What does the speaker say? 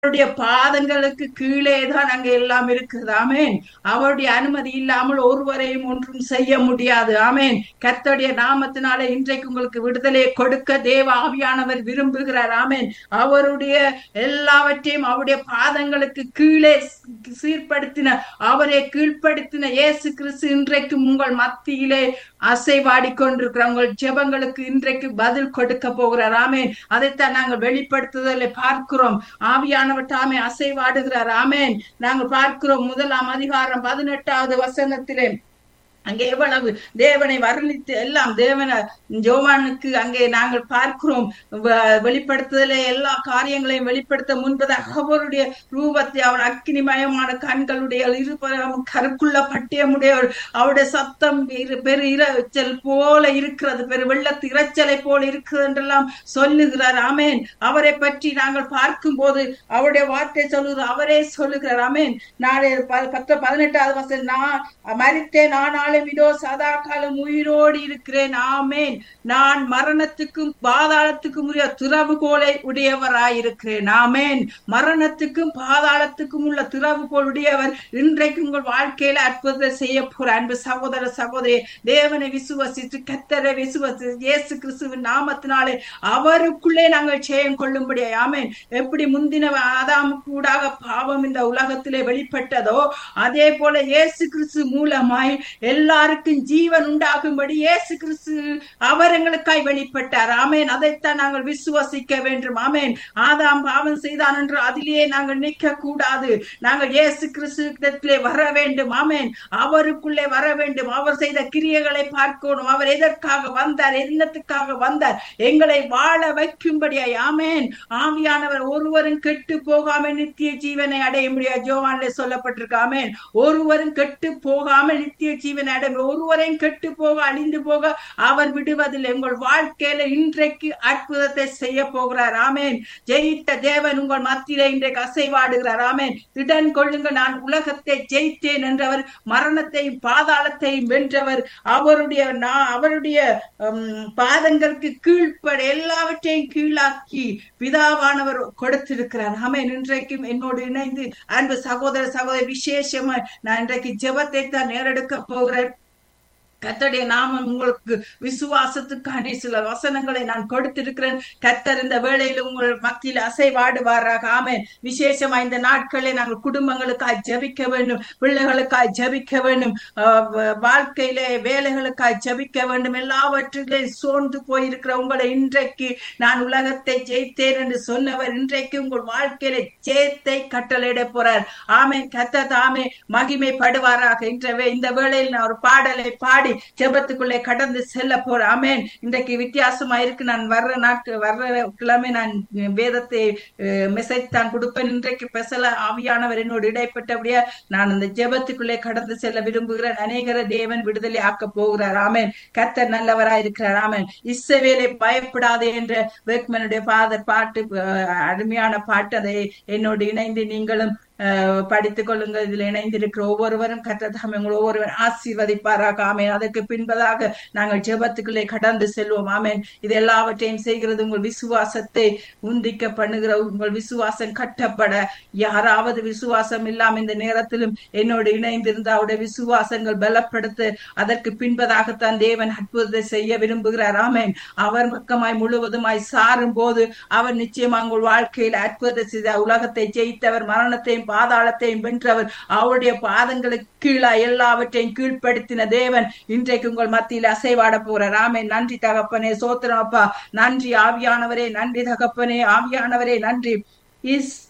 அவருடைய பாதங்களுக்கு கீழே தான் அங்க எல்லாம் இருக்குது ஆமேன் அவருடைய அனுமதி இல்லாமல் ஒருவரையும் ஒன்றும் செய்ய முடியாது ஆமேன் கர்த்தருடைய நாமத்தினாலே இன்றைக்கு உங்களுக்கு விடுதலை கொடுக்க தேவ ஆவியானவர் விரும்புகிறார் ஆமேன் அவருடைய எல்லாவற்றையும் அவருடைய பாதங்களுக்கு கீழே சீர்படுத்தின அவரை கீழ்ப்படுத்தின இயேசு கிறிஸ்து இன்றைக்கு உங்கள் மத்தியிலே அசைவாடி கொண்டிருக்கிற உங்கள் ஜெபங்களுக்கு இன்றைக்கு பதில் கொடுக்க போகிறார் ஆமேன் அதைத்தான் நாங்கள் வெளிப்படுத்துதலை பார்க்கிறோம் ஆவியானவர் தாமே அசைவாடுகிறார் ஆமேன் நாங்கள் பார்க்கிறோம் முதலாம் அதிகாரம் பதினெட்டாவது வசனத்திலே அங்கே எவ்வளவு தேவனை வர்ணித்து எல்லாம் தேவன ஜோவானுக்கு அங்கே நாங்கள் பார்க்கிறோம் வ- வெளிப்படுத்துதலே எல்லா காரியங்களையும் வெளிப்படுத்த முன்பதாக அவருடைய ரூபத்தை அவர் அக்கினிமயமான கண்களுடைய இருபுறம் கருக்குள்ள பட்டியமுடைய அவருடைய சத்தம் இரு- பெரு இரைச்சல் போல இருக்கிறது பெரு வெள்ளத்து இரைச்சலை போல இருக்கிறது என்றெல்லாம் சொல்லுகிறார் ஆமேன் அவரை பற்றி நாங்கள் பார்க்கும்போது அவருடைய வார்த்தை சொல்லுகிறார் அவரே சொல்லுகிறார் ஆமேன் நாளை ப- பத்து பதினெட்டாவது வசனம் நான் மரித்தேன் ஆனாலும் இதோ சதா காலம் உயிரோடு இருக்கிறேன் ஆமேன் நான் மரணத்துக்கும் பாதாளத்துக்கும் உரிய திறவுகோலை உடையவராயிருக்கிறேன் ஆமேன் மரணத்துக்கும் பாதாளத்துக்கும் உள்ள திறவுகோல் உடையவர் இன்றைக்கு உங்கள் வாழ்க்கையில அற்புதத்தை செய்ய போற அன்பு சகோதர சகோதரி தேவனை விசுவசித்து கத்தரை விசுவசி இயேசு கிறிஸ்துவின் நாமத்தினாலே அவருக்குள்ளே நாங்கள் ஜெயம் கொள்ளும்படி ஆமேன் எப்படி முந்தின ஆதாம் கூடாக பாவம் இந்த உலகத்திலே வெளிப்பட்டதோ அதே போல இயேசு கிறிஸ்து மூலமாய் எல்லாருக்கும் ஜீவன் உண்டாகும்படி இயேசு கிறிஸ்து அவர் எங்களுக்காய் வெளிப்பட்டார் ஆமேன் அதைத்தான் நாங்கள் விசுவசிக்க வேண்டும் ஆமேன் ஆதாம் பாவம் செய்தான் என்று அதிலேயே நாங்கள் நிற்க கூடாது நாங்கள் இயேசு கிறிஸ்துவிடத்திலே வர வேண்டும் ஆமேன் அவருக்குள்ளே வர வேண்டும் அவர் செய்த கிரியைகளை பார்க்கணும் அவர் எதற்காக வந்தார் என்னத்துக்காக வந்தார் எங்களை வாழ வைக்கும்படியாய் ஆமேன் ஆவியானவர் ஒருவரும் கெட்டு போகாம நித்திய ஜீவனை அடைய முடியாது ஜோவான்ல சொல்லப்பட்டிருக்கு ஆமேன் ஒருவரும் கெட்டு போகாம நித்திய ஜீவனை அடைய முடியாது. ஒருவரையும் கெட்டு போக அழிந்து போக அவர் விடுவதில்லை உங்கள் வாழ்க்கையில இன்றைக்கு அற்புதத்தை செய்ய போகிறார் ஆமேன் ஜெயித்த தேவன் உங்கள் மத்தியிலே இன்றைக்கு அசைவாடுகிறார் ஆமேன் திடன் கொள்ளுங்கள் நான் உலகத்தை ஜெயித்தேன் என்றவர் மரணத்தையும் பாதாளத்தையும் வென்றவர் அவருடைய நான் அவருடைய உம், பாதங்களுக்கு கீழ்ப்பட எல்லாவற்றையும் கீழாக்கி பிதாவானவர் கொடுத்திருக்கிறார் ஆமேன் இன்றைக்கும் என்னோடு இணைந்து அன்பு சகோதர சகோதரி விசேஷமா நான் இன்றைக்கு ஜெபத்தை தான் நேரெடுக்க போகிறேன் கத்தருடைய நாமம் உங்களுக்கு விசுவாசத்துக்கான சில வசனங்களை நான் கொடுத்திருக்கிறேன் கத்தர் இந்த வேளையில் உங்கள் மத்தியில் அசைவாடுவாராக ஆமென் விசேஷமா இந்த நாட்களில் நாங்கள் குடும்பங்களுக்காய் ஜெபிக்க வேண்டும் பிள்ளைகளுக்காய் ஜெபிக்க வேண்டும் ஆஹ் வ- வாழ்க்கையிலே வேலைகளுக்காய் ஜெபிக்க வேண்டும் எல்லாவற்றிலே சோர்ந்து போயிருக்கிற உங்களை இன்றைக்கு நான் உலகத்தை ஜெயித்தேன் என்று சொன்னவர் இன்றைக்கு உங்கள் வாழ்க்கையில ஜெயத்தை கட்டளையிட போறார் ஆமென் கத்த தாமே மகிமைப்படுவாராக இன்றவே இந்த வேளையில் நான் ஒரு பாடலை பாடி ஜெபத்துக்குள்ளே கடந்து செல்ல போறேன் ஆமென் இன்றைக்கு வித்தியாசமா இருக்கு நான் வர்ற நாட்கு வர்ற கிழமை நான் வேதத்தை மெசேஜ் தான் கொடுப்பேன் இன்றைக்கு பெசல ஆவியானவர் என்னோடு இடைப்பட்டபடியா நான் அந்த ஜெபத்துக்குள்ளே கடந்து செல்ல விரும்புகிறேன் அநேகர தேவன் விடுதலை ஆக்க போகிறார் ஆமென் கர்த்தர் நல்லவராய் இருக்கிறார் ஆமென் இஸ்ரவேலை பயப்படாதே என்ற வேக்மனுடைய ஃபாதர் பாட்டு அஹ், அருமையான பாட்டு அதை என்னோடு இணைந்து நீங்களும் அஹ், படித்துக் கொள்ளுங்கள் இதில் இணைந்திருக்கிற ஒவ்வொருவரும் கர்த்தர் உங்கள் ஒவ்வொருவரும் ஆசீர்வதிப்பாராக ஆமென் அதற்கு பின்பதாக நாங்கள் ஜெபத்துக்குள்ளே கடந்து செல்வோம் ஆமென் இது எல்லாவற்றையும் செய்கிறது உங்கள் விசுவாசத்தை உந்திக்க பண்ணுகிற உங்கள் விசுவாசம் கட்டப்பட யாராவது விசுவாசம் இல்லாம இந்த நேரத்திலும் என்னோடு இணைந்திருந்த அவருடைய விசுவாசங்கள் பலப்படுத்த அதற்கு பின்பதாகத்தான் தேவன் அற்புதத்தை செய்ய விரும்புகிறார் ஆமென் அவர் பக்கமாய் முழுவதுமாய் சாரும் போது அவர் நிச்சயமா உங்கள் வாழ்க்கையில் அற்புதத்தை செய்த உலகத்தை ஜெயித்தவர் மரணத்தையும் பாதாளத்தையும் வென்றவர் அவருடைய பாதங்களுக்கு கீழா எல்லாவற்றையும் கீழ்ப்படுத்தின தேவன் இன்றைக்கு உங்கள் மத்தியில் அசைவாட போறார் ஆமென் நன்றி தகப்பனே சோத்திரம் அப்பா நன்றி ஆவியானவரே நன்றி தகப்பனே ஆவியானவரே நன்றி இஸ்